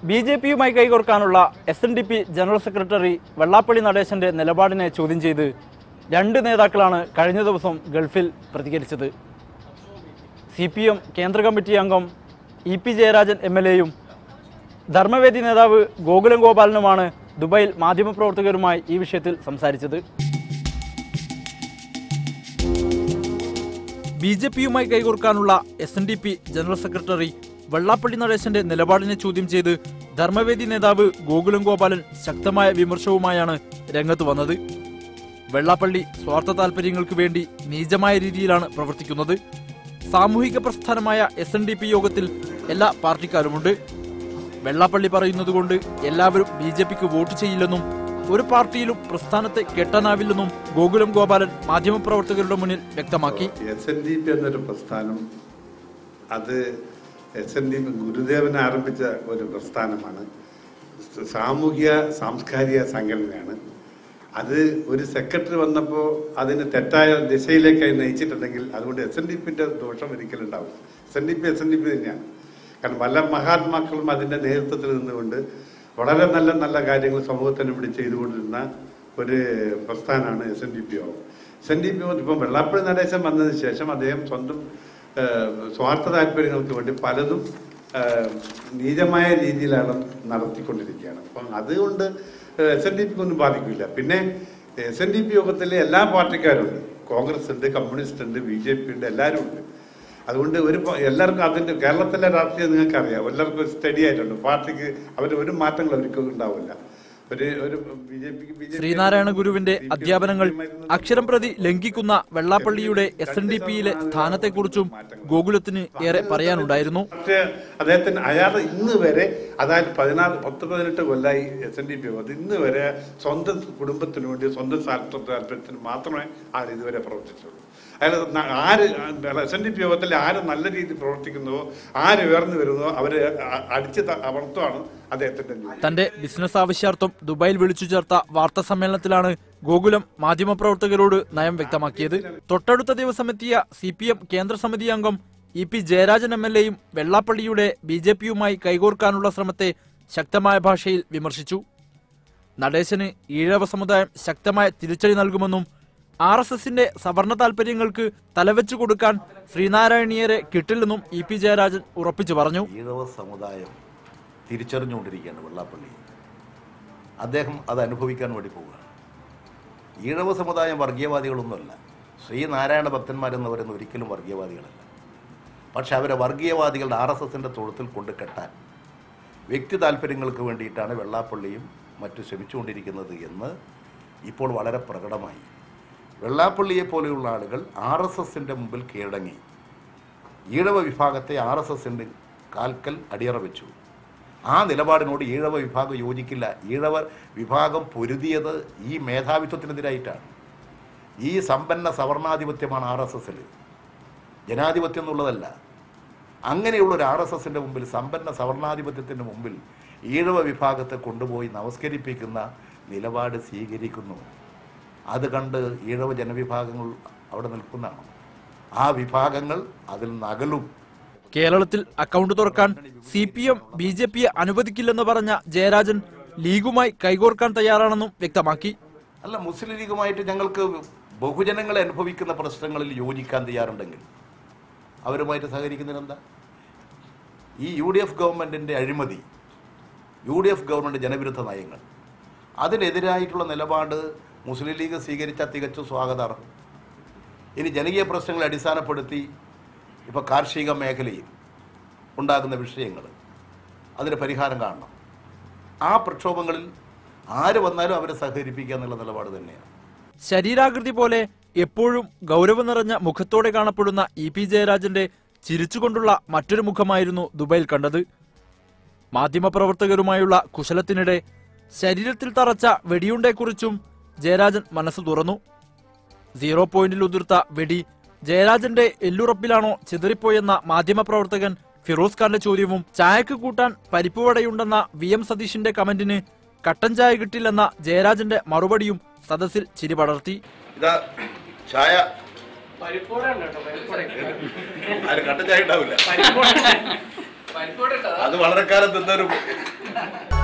B J പിയുമായി കൈകോർക്കാനുള്ള S N D P general secretary Vellappally നടേശന്റെ നിലപാടിനെ ചോദ്യം ചെയ്ത് രണ്ട് നേതാക്കളാണ് കഴിഞ്ഞ ദിവസം ഗൾഫിൽ പ്രതികരിച്ചത് സി പി എം കേന്ദ്ര കമ്മിറ്റി അംഗം E P Jayarajan M L എയും ധർമ്മവേദി നേതാവ് ഗോകുലം ഗോപാലനുമാണ് ദുബായിൽ മാധ്യമപ്രവർത്തകരുമായി ഈ വിഷയത്തിൽ സംസാരിച്ചത് ബി ജെ പിയുമായി കൈകോർക്കാനുള്ള S N D P general secretary Vellappally നടേശന്റെ നിലപാടിനെ ചോദ്യം ചെയ്ത് ധർമ്മവേദി നേതാവ് ഗോകുലം ഗോപാലൻ ശക്തമായ വിമർശവുമായാണ് രംഗത്ത് വന്നത് വെള്ളാപ്പള്ളി സ്വാർത്ഥ താൽപര്യങ്ങൾക്ക് വേണ്ടി നീചമായ രീതിയിലാണ് പ്രവർത്തിക്കുന്നത് സാമൂഹിക പ്രസ്ഥാനമായ എസ് എൻ ഡി പി യോഗത്തിൽ എല്ലാ പാർട്ടിക്കാരുമുണ്ട് വെള്ളാപ്പള്ളി പറയുന്നത് കൊണ്ട് എല്ലാവരും ബി ജെ പിക്ക് വോട്ട് ചെയ്യില്ലെന്നും ഒരു പാർട്ടിയിലും പ്രസ്ഥാനത്തെ കെട്ടാനാവില്ലെന്നും ഗോകുലം ഗോപാലൻ മാധ്യമപ്രവർത്തകരുടെ മുന്നിൽ വ്യക്തമാക്കി എസ് എൻ ഡി പി എന്നൊരു പ്രസ്ഥാനം അത് എസ് എൻ ഡി പി ഗുരുദേവൻ ആരംഭിച്ച ഒരു പ്രസ്ഥാനമാണ് സാമൂഹിക സാംസ്കാരിക സംഘടനയാണ് അത് ഒരു സെക്രട്ടറി വന്നപ്പോൾ അതിന് തെറ്റായ ദിശയിലേക്ക് നയിച്ചിട്ടുണ്ടെങ്കിൽ അതുകൊണ്ട് എസ് എൻ ഡി പിന്റെ ദോഷം ഒരിക്കലും ഉണ്ടാവും S N D P S N D P തന്നെയാണ് കാരണം പല മഹാത്മാക്കളും അതിന്റെ നേതൃത്വത്തിൽ നിന്നുകൊണ്ട് വളരെ നല്ല നല്ല കാര്യങ്ങൾ സമൂഹത്തിന് വേണ്ടി ചെയ്തുകൊണ്ടിരുന്ന ഒരു പ്രസ്ഥാനമാണ് എസ് എൻ ഡി പി ഒ എസ് എൻ ഡി പി ഒ ഇപ്പം വെള്ളാപ്പള്ളി നടേശൻ വന്നതിന് ശേഷം അദ്ദേഹം സ്വന്തം ഏഹ്, സ്വാർത്ഥ താല്പര്യങ്ങൾക്ക് വേണ്ടി പലതും ഏഹ്, നീചമായ രീതിയിലാണ് നടത്തിക്കൊണ്ടിരിക്കുകയാണ് അപ്പം അതുകൊണ്ട് എസ് എൻ ഡി പിക്ക് ഒന്നും ബാധിക്കില്ല പിന്നെ എസ് എൻ ഡി പി യോഗത്തിൽ എല്ലാ പാർട്ടിക്കാരും ഉണ്ട് കോൺഗ്രസ് ഉണ്ട് കമ്മ്യൂണിസ്റ്റ് ഉണ്ട് ബി ജെ പി ഉണ്ട് എല്ലാവരും ഉണ്ട് അതുകൊണ്ട് ഒരു പ- എല്ലാവർക്കും അതിന്റെ കേരളത്തിലെ രാഷ്ട്രീയം നിങ്ങൾക്ക് അറിയാം എല്ലാവർക്കും സ്റ്റഡി ആയിട്ടുണ്ട് പാർട്ടിക്ക് അവർ ഒരു മാറ്റങ്ങൾ അവർക്ക് ഉണ്ടാവില്ല ഒരു ഒരു ബി ജെ പിക്ക് ശ്രീനാരായണ ഗുരുവിന്റെ അധ്യാപനങ്ങൾ അക്ഷരം പ്രതി ലംഘിക്കുന്ന വെള്ളാപ്പള്ളിയുടെ എസ് എൻ ഡി പിയിലെ സ്ഥാനത്തെക്കുറിച്ചും ഗോകുലത്തിന് ഏറെ പറയാനുണ്ടായിരുന്നു പക്ഷേ അദ്ദേഹത്തിന് അയാൾ ഇന്ന് വരെ അതായത് പതിനാറ് പത്ത് പതിനെട്ട് കൊല്ലായി എസ് എൻ ഡി പി അത് ഇന്ന് വരെ സ്വന്തം കുടുംബത്തിന് വേണ്ടി സ്വന്തം സ്വാർത്ഥ താല്പര്യത്തിന് മാത്രമേ ആൾ ഇതുവരെ പ്രവർത്തിച്ചുള്ളൂ അയാൾ ന- ആര് എസ് എൻ ഡി പി യോഗത്തിൽ ആര് നല്ല രീതിയിൽ പ്രവർത്തിക്കുന്നുവോ ആര് ഉയർന്നു വരുന്നോ അവരെ അ- അടിച്ച് ത- അമർത്തുവാണ് അദ്ദേഹത്തിന്റെ ജോലി തന്റെ ബിസിനസ് ആവശ്യാർത്ഥം ദുബായിൽ വിളിച്ചു ചേർത്ത വാർത്താ സമ്മേളനത്തിലാണ് ഗോകുലം മാധ്യമപ്രവർത്തകരോട് നയം വ്യക്തമാക്കിയത് തൊട്ടടുത്ത ദിവസം എത്തിയ സി പി എം കേന്ദ്ര സമിതി അംഗം E P Jayarajan M L എയും വെള്ളാപ്പള്ളിയുടെ ബി ജെ പിയുമായി കൈകോർക്കാനുള്ള ശ്രമത്തെ ശക്തമായ ഭാഷയിൽ വിമർശിച്ചു നടേശന് ഈഴവ സമുദായം ശക്തമായ തിരിച്ചടി നൽകുമെന്നും ആർ എസ് എസിന്റെ സവർണ താൽപര്യങ്ങൾക്ക് തലവെച്ചു കൊടുക്കാൻ ശ്രീനാരായണീയരെ കിട്ടില്ലെന്നും ഇ പി ജയരാജൻ ഉറപ്പിച്ചു പറഞ്ഞു ഈഴവ സമുദായം തിരിച്ചറിഞ്ഞുകൊണ്ടിരിക്കുകയാണ് വെള്ളാപ്പള്ളി അദ്ദേഹം അത് അനുഭവിക്കാൻ വേണ്ടി പോവുകയാണ് ഈഴവ സമുദായം വർഗീയവാദികളൊന്നുമല്ല ശ്രീനാരായണ ഭക്തന്മാരെന്ന് പറയുന്ന ഒരിക്കലും വർഗീയവാദികളല്ല പക്ഷെ അവരെ വർഗീയവാദികളുടെ ആർ എസ് എസിൻ്റെ തൊഴുത്തിൽ കൊണ്ട് കെട്ടാൻ വ്യക്തി താല്പര്യങ്ങൾക്ക് വേണ്ടിയിട്ടാണ് വെള്ളാപ്പള്ളിയും മറ്റു ശ്രമിച്ചുകൊണ്ടിരിക്കുന്നത് എന്ന് ഇപ്പോൾ വളരെ പ്രകടമായി വെള്ളാപ്പള്ളിയെ പോലെയുള്ള ആളുകൾ ആർ എസ് എസിൻ്റെ മുമ്പിൽ കീഴടങ്ങി ഈഴവ വിഭാഗത്തെ ആർ എസ് എസിൻ്റെ കാൽക്കൽ അടിയറ വെച്ചു ആ നിലപാടിനോട് ഈഴവ വിഭാഗം യോജിക്കില്ല ഈഴവ വിഭാഗം പൊരുതിയത് ഈ മേധാവിത്വത്തിനെതിരായിട്ടാണ് ഈ സമ്പന്ന സവർണാധിപത്യമാണ് ആർ എസ് എസിൽ ജനാധിപത്യം എന്നുള്ളതല്ല അങ്ങനെയുള്ള ഒരു ആർ എസ് എസിൻ്റെ മുമ്പിൽ സമ്പന്ന സവർണാധിപത്യത്തിൻ്റെ മുമ്പിൽ ഈഴവ വിഭാഗത്തെ കൊണ്ടുപോയി നമസ്കരിപ്പിക്കുന്ന നിലപാട് സ്വീകരിക്കുന്നു അത് കണ്ട് ഈഴവ ജനവിഭാഗങ്ങൾ അവിടെ നിൽക്കുന്നതാണ് ആ വിഭാഗങ്ങൾ അതിൽ നിന്ന് അകലും കേരളത്തിൽ അക്കൗണ്ട് തുറക്കാൻ C P M B J പിയെ അനുവദിക്കില്ലെന്ന് പറഞ്ഞ ജയരാജൻ ലീഗുമായി കൈകോർക്കാൻ തയ്യാറാണെന്നും വ്യക്തമാക്കി അല്ല മുസ്ലിം ലീഗുമായിട്ട് ഞങ്ങൾക്ക് ബഹുജനങ്ങളെ അനുഭവിക്കുന്ന പ്രശ്നങ്ങളിൽ യോജിക്കാൻ തയ്യാറുണ്ടെങ്കിൽ അവരുമായിട്ട് സഹകരിക്കുന്നതിനെന്താ ഈ യു ഡി എഫ് ഗവൺമെൻറ്റിൻ്റെ അഴിമതി യു ഡി എഫ് ഗവൺമെൻറ് ജനവിരുദ്ധ നയങ്ങൾ അതിനെതിരായിട്ടുള്ള നിലപാട് മുസ്ലിം ലീഗ് സ്വീകരിച്ചാൽ തികച്ചും സ്വാഗതാർഹം ഇനി ജനകീയ പ്രശ്നങ്ങളെ അടിസ്ഥാനപ്പെടുത്തി ഇപ്പോൾ കാർഷിക മേഖലയിൽ ഉണ്ടാകുന്ന വിഷയങ്ങൾ അതിന് പരിഹാരം കാണണം ആ പ്രക്ഷോഭങ്ങളിൽ ആര് വന്നാലും അവരെ സഹകരിപ്പിക്കുക എന്നുള്ള നിലപാട് തന്നെയാണ് ശരീരാകൃതി പോലെ എപ്പോഴും ഗൗരവം നിറഞ്ഞ മുഖത്തോടെ കാണപ്പെടുന്ന ഇ പി ജയരാജന്റെ ചിരിച്ചുകൊണ്ടുള്ള മറ്റൊരു മുഖമായിരുന്നു ദുബൈയിൽ കണ്ടത് മാധ്യമപ്രവർത്തകരുമായുള്ള കുശലത്തിനിടെ ശരീരത്തിൽ തറച്ച വെടിയുണ്ടയെക്കുറിച്ചും ജയരാജൻ മനസ്സ് തുറന്നു സീറോ പോയിന്റിൽ ഉതിർത്ത വെടി ജയരാജന്റെ എല്ലുറപ്പിലാണോ ചിതറിപ്പോയെന്ന മാധ്യമപ്രവർത്തകൻ ഫിറോസ് ഖാന്റെ ചോദ്യവും ചായക്ക് കൂട്ടാൻ പരിപ്പുവടയുണ്ടെന്ന വി എം സതീഷിന്റെ കമന്റിന് കട്ടൻ ചായ കിട്ടില്ലെന്ന ജയരാജന്റെ മറുപടിയും സദസ്സിൽ ചിരി പടർത്തി ഇതാ ചായ അതിന് കട്ടൻ ചായ ഉണ്ടാവില്ല അത് വളരെ കാലം തിന്നൊരു അല്ലേ